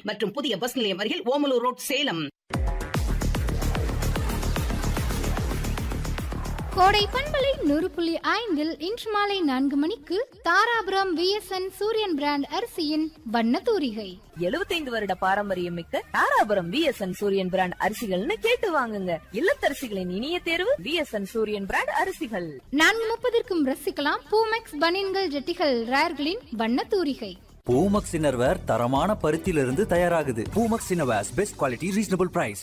மற்றும் புதிய பஸ் நிலையம் அருகில் ஓமலூர் ரோட் சேலம் கோடை பண்பலை நூறு புள்ளி ஐந்தில் இன்று மாலை நான்கு மணிக்கு தாராபுரம் விஎஸ்என் சூரியன் பிராண்ட் அரிசியின் வண்ண தூரிகை எழுபத்தைந்து வருட பாரம்பரியம் மிக்க தாராபுரம் விஎஸ்என் சூரியன் பிராண்ட் அரிசிகள்னு கேட்டு வாங்குங்க இல்லத்தரசிகளின் இனிய தேர்வு விஎஸ்என் சூரியன் பிராண்ட் அரிசிகள் நான்கு முப்பதற்கும் ரசிக்கலாம் பூமெக்ஸ் பனியன்கள் ஜெட்டிகள் ரேர்களின் வண்ண தூரிகை பூமக்ஸ் இன்னர்வேர் தரமான பருத்தியிலிருந்து தயாராகுது Poomex innerwears best quality reasonable price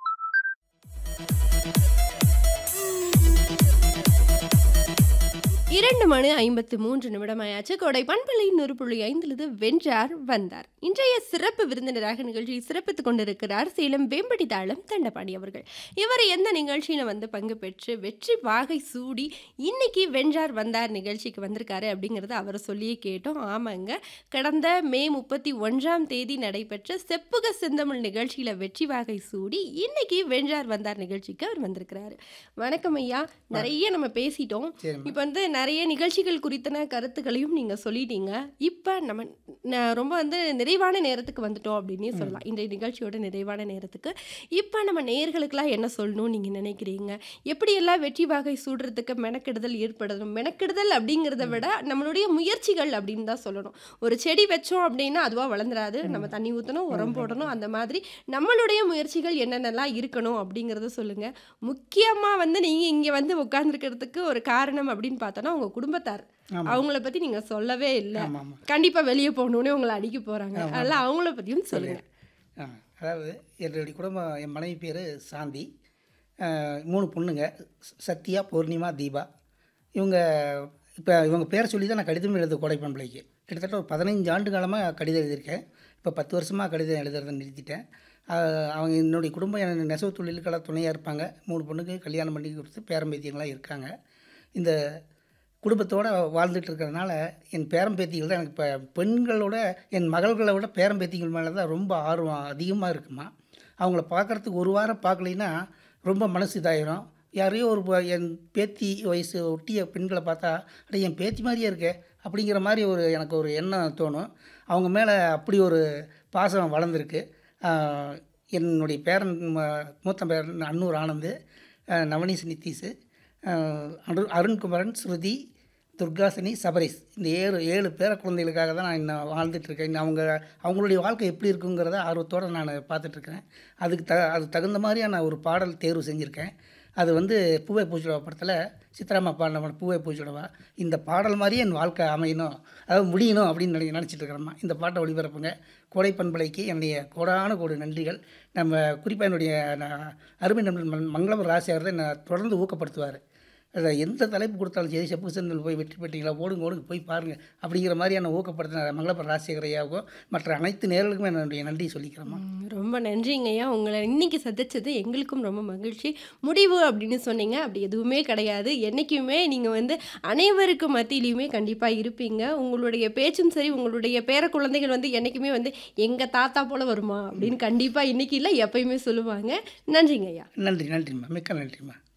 இரண்டு மணி ஐம்பத்து மூன்று நிமிடமாயாச்சு கோடை பண்பலை நூறு புள்ளி ஐந்திலிருந்து வென்றார் வந்தார் இன்றைய சிறப்பு விருந்தினராக நிகழ்ச்சியை சிறப்பித்துக் கொண்டிருக்கிறார் சேலம் வேம்படி தாளம் தண்டபாணி அவர்கள் இவர் எந்த நிகழ்ச்சியில வந்து பங்கு பெற்று வெற்றி வாகை சூடி இன்னைக்கு வென்றார் வந்தார் நிகழ்ச்சிக்கு வந்திருக்காரு அப்படிங்கிறத அவர் சொல்லியே கேட்டோம் ஆமாங்க கடந்த மே முப்பத்தி ஒன்றாம் தேதி நடைபெற்ற செப்புக செந்தமிழ் நிகழ்ச்சியில வெற்றி வாகை சூடி இன்னைக்கு வென்றார் வந்தார் நிகழ்ச்சிக்கு அவர் வந்திருக்கிறாரு வணக்கம் ஐயா நிறைய நம்ம பேசிட்டோம் இப்போ வந்து நிறைய நிகழ்ச்சிகள் குறித்தன கருத்துக்களையும் நீங்க சொல்லிட்டீங்க இப்போ நம்ம ந- ரொம்ப வந்து நிறைவான நேரத்துக்கு வந்துட்டோம் அப்படின்னே சொல்லலாம் இந்த நிகழ்ச்சியோட நிறைவான நேரத்துக்கு இப்போ நம்ம நேயர்களுக்கெல்லாம் என்ன சொல்லணும்னு நீங்க நினைக்கிறீங்க எப்படியெல்லாம் வெற்றி வாகை சூடுறதுக்கு மெனக்கெடுதல் ஏற்படணும் மெனக்கெடுதல் அப்படிங்கிறத விட நம்மளுடைய முயற்சிகள் அப்படின்னு தான் சொல்லணும் ஒரு செடி வச்சோம் அப்படின்னா அதுவா வளர்ந்துராது நம்ம தண்ணி ஊற்றணும் உரம் போடணும் அந்த மாதிரி நம்மளுடைய முயற்சிகள் என்னென்னலாம் இருக்கணும் அப்படிங்கிறத சொல்லுங்க முக்கியமா வந்து நீங்க இங்க வந்து உட்கார்ந்துருக்கிறதுக்கு ஒரு காரணம் அப்படின்னு பார்த்தோன்னா உங்க குடும்பத்தார் ஆமா. அவங்கள பத்தி நீங்க சொல்லவே இல்லை ஆமாம் ஆமாம் கண்டிப்பா வெளியே போகணுன்னே உங்களை அடிக்க போறாங்க அதனால அவங்கள பத்தியும் சொல்லுங்க ஆ அதாவது என்னுடைய குடும்பம் என் மனைவி பேர் சாந்தி ஆ, மூணு பொண்ணுங்க ச- சத்யா பூர்ணிமா தீபா இவங்க இப்போ இவங்க பேரை சொல்லி தான் நான் கடிதம் எழுத கோடை பண்பலைக்கு கிட்டத்தட்ட ஒரு பதினைஞ்சு ஆண்டு காலமாக கடிதம் எழுதியிருக்கேன் இப்போ பத்து வருஷமாக கடிதம் எழுதுறதை நிறுத்திட்டேன் ஆ, அவங்க என்னுடைய குடும்பம் என் நெசவு தொழிலுக்கெல்லாம் துணையாக இருப்பாங்க மூணு பொண்ணுக்கு கல்யாணம் பண்ணி கொடுத்து பேரம்பேத்தியங்களாம் இருக்காங்க இந்த குடும்பத்தோடு வாழ்ந்துட்டு இருக்கிறதுனால என் பேரம்பேத்திகள் தான் எனக்கு இப்போ பெண்களோட என் மகள்களை விட பேரம்பேத்திகள் மேலே தான் ரொம்ப ஆர்வம் அதிகமாக இருக்குமா அவங்கள பார்க்குறதுக்கு ஒரு வாரம் பார்க்கலைன்னா ரொம்ப மனசு இதாயிரும் யாரையோ ஒரு ப- என் பேத்தி வயசு ஒட்டிய பெண்களை பார்த்தா அட என் பேத்தி மாதிரியே இருக்கே அப்படிங்கிற மாதிரி ஒரு எனக்கு ஒரு எண்ணம் தோணும் அவங்க மேலே அப்படி ஒரு பாசம் வளர்ந்துருக்கு ஆஹ் என்னுடைய பேரன் ம- மூத்த பேரன் அன்னூர் ஆனந்து ஆஹ் நவனீஸ் நித்தீஷு ஆஹ் அரு அருண்குமரன் ஸ்ருதி துர்காசினி சபரிஸ் இந்த ஏழு ஏழு பேர குழந்தைகளுக்காக தான் நான் இன்னும் வாழ்ந்துட்டுருக்கேன் இன்னும் அவங்க அவங்களுடைய வாழ்க்கை எப்படி இருக்குங்கிறத ஆர்வத்தோடு நான் பார்த்துட்ருக்கேன் அதுக்கு த அது தகுந்த மாதிரியான ஒரு பாடல் தேர்வு செஞ்சுருக்கேன் அது வந்து பூவை பூச்சுடவா படத்தில் சித்ராமா பாடின படம் பூவை பூச்சுடவா இந்த பாடல் மாதிரியே என் வாழ்க்கை அமையணும் அதாவது முடியணும் அப்படின்னு நினை நினச்சிட்டு இருக்கிறேம்மா இந்த பாட்டை ஒளிபரப்புங்க கோடை பண்பலைக்கு என்னுடைய கோடான கோடி நன்றிகள் நம்ம குறிப்பாக என்னுடைய நான் அருமை நண்பன் மங்- மங்களவர் ராசி அவர்களை நான் தொடர்ந்து ஊக்கப்படுத்துவார் அதை எந்த தலைப்பு கொடுத்தாலும் சரி செப்பு செந்தில் போய் வெற்றி பெற்றீங்களா ஓடுங்க ஓடுங்க போய் பாருங்கள் அப்படிங்கிற மாதிரியான ஊக்கப்படுத்தின மங்களபுரம் ராஜசேகர் ஐயாவுக்கும் மற்ற அனைத்து நேர்களுக்கும் என்னுடைய நன்றி சொல்லிக்கிறேம்மா ம், ரொம்ப நன்றிங்க ஐயா உங்களை இன்னைக்கு சந்திச்சது எங்களுக்கும் ரொம்ப மகிழ்ச்சி முடிவு அப்படின்னு சொன்னீங்க அப்படி எதுவுமே கிடையாது என்றைக்குமே நீங்கள் வந்து அனைவருக்கு மத்தியிலையுமே கண்டிப்பாக இருப்பீங்க உங்களுடைய பேச்சும் சரி உங்களுடைய பேர குழந்தைகள் வந்து என்றைக்குமே வந்து எங்கள் தாத்தா போல வருமா அப்படின்னு கண்டிப்பாக இன்னைக்கு இல்லை எப்பயுமே சொல்லுவாங்க நன்றிங்க ஐயா நன்றி நன்றிம்மா மிக்க நன்றிம்மா